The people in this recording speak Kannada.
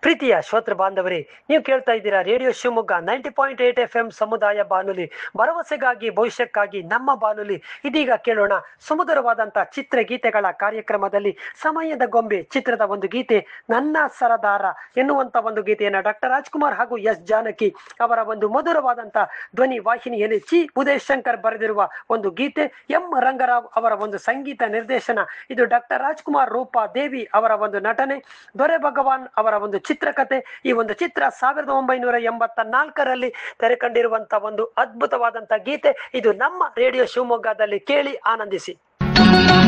ಪ್ರೀತಿಯ ಶ್ರೋತೃ ಬಾಂಧವರೇ ನೀವು ಕೇಳ್ತಾ ಇದ್ದೀರಾ radio Shivamogga ninety point eight F M ಸಮುದಾಯ ಬಾನುಲಿ ಭರವಸೆಗಾಗಿ ಭವಿಷ್ಯಕ್ಕಾಗಿ ನಮ್ಮ ಬಾನುಲಿ ಇದೀಗ ಕೇಳೋಣ ಸುಮಧುರವಾದಂತಹ ಚಿತ್ರಗೀತೆಗಳ ಕಾರ್ಯಕ್ರಮದಲ್ಲಿ ಸಮಯದ ಗೊಂಬೆ ಚಿತ್ರದ ಒಂದು ಗೀತೆ ನನ್ನ ಸರದಾರ ಎನ್ನುವಂತ ಒಂದು ಗೀತೆಯನ್ನ ಡಾಕ್ಟರ್ ರಾಜ್ಕುಮಾರ್ ಹಾಗೂ ಎಸ್ ಜಾನಕಿ ಅವರ ಒಂದು ಮಧುರವಾದಂತ ಧ್ವನಿ ವಾಹಿನಿಯಲ್ಲಿ ಚಿ ಉದಯ್ ಶಂಕರ್ ಬರೆದಿರುವ ಒಂದು ಗೀತೆ ಎಂ ರಂಗರಾವ್ ಅವರ ಒಂದು ಸಂಗೀತ ನಿರ್ದೇಶನ ಇದು ಡಾಕ್ಟರ್ ರಾಜ್ಕುಮಾರ್ ರೂಪಾ ದೇವಿ ಅವರ ಒಂದು ನಟನೆ ದೊರೆ ಭಗವಾನ್ ಅವರ ಒಂದು ಚಿತ್ರಕಥೆ ಈ ಒಂದು ಚಿತ್ರ ಸಾವಿರದ ಒಂಬೈನೂರ ಎಂಬತ್ತ ನಾಲ್ಕರಲ್ಲಿ ತೆರೆ ಕಂಡಿರುವಂತ ಒಂದು ಅದ್ಭುತವಾದಂತ ಗೀತೆ ಇದು ನಮ್ಮ ರೇಡಿಯೋ ಶಿವಮೊಗ್ಗದಲ್ಲಿ ಕೇಳಿ ಆನಂದಿಸಿ